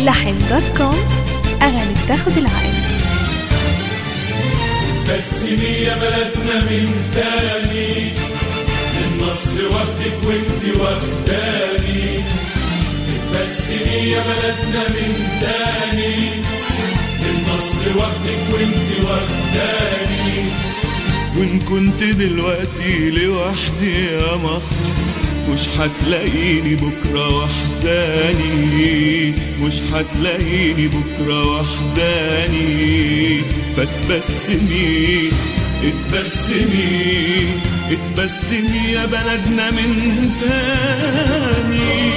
لحن دوت كوم أغاني بتاخد العقل بسمي يا بلدنا من تاني النصر واخدك وانت واخداني بسمي يا بلدنا من تاني النصر واخدك وانت واخداني وان كنت دلوقتي لوحدي يا مصر مش هتلاقيني بكرة وحداني مش هتلاقيني بكرة وحداني فتبسمي اتبسمي اتبسمي يا بلدنا من تاني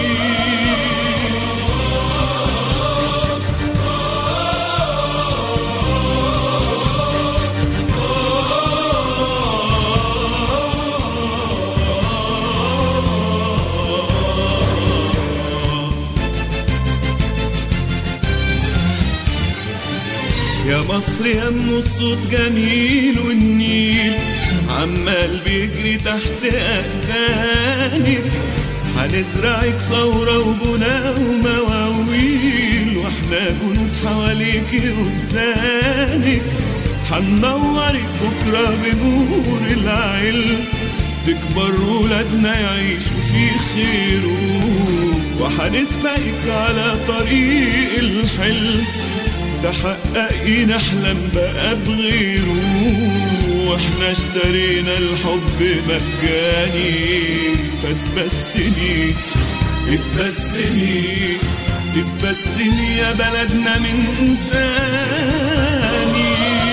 يا مصر يا ام الصوت جميل والنيل عمال بيجري تحت اقدامك هنزرعك ثورة وبناء ومواويل واحنا جنود حواليك قدامك هننورك بكرة بنور العلم تكبر ولادنا يعيشوا في خير وهنسبقك على طريق الحلم تحققي نحلم بقى بغيره واحنا اشترينا الحب مجاني فتبسمي اتبسمي اتبسمي يا بلدنا من تاني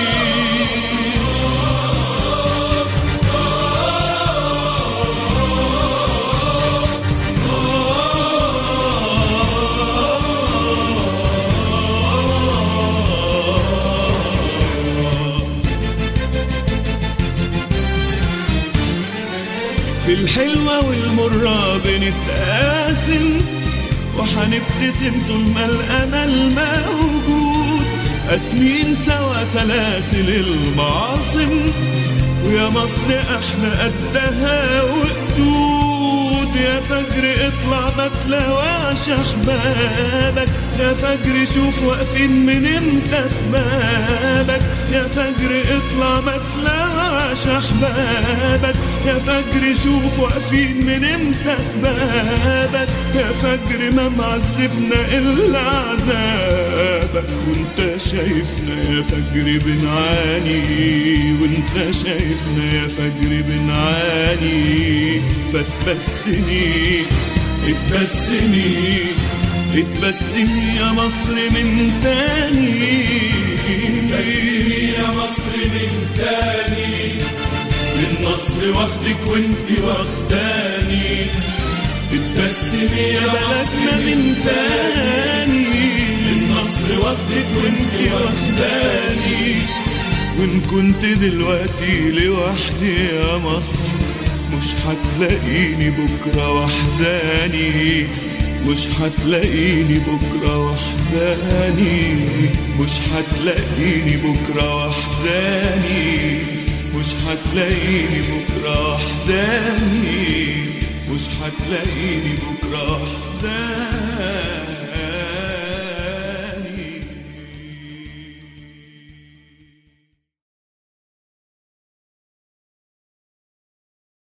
في الحلوة والمرة بنتقاسم وحنبتسم طول ما الأمل موجود قاسمين سوا سلاسل المعاصم ويا مصر احنا قدها وقدود يا فجر اطلع ما تلاواش احبابك يا فجر شوف واقفين من امتى في بابك يا فجر اطلع ما تلاواش احبابك يا فجر شوف واقفين من امتى في بابك يا فجر ما معذبنا الا عذابك وانت شايفنا يا فجر بنعاني وانت شايفنا يا فجر بنعاني فتبسمي اتبسمي اتبسمي يا مصر من تاني بسمي يا مصر من تاني النصر واخدك وانت واخداني اتبسمي يا بلدنا مصر من تاني النصر واخدك وانت واخداني وان كنت دلوقتي لوحدي يا مصر مش هتلاقيني بكرة وحداني مش هتلاقيني بكرة وحداني مش هتلاقيني بكرة وحداني مش هتلاقيني بكرة وحداني مش هتلاقيني بكرة وحداني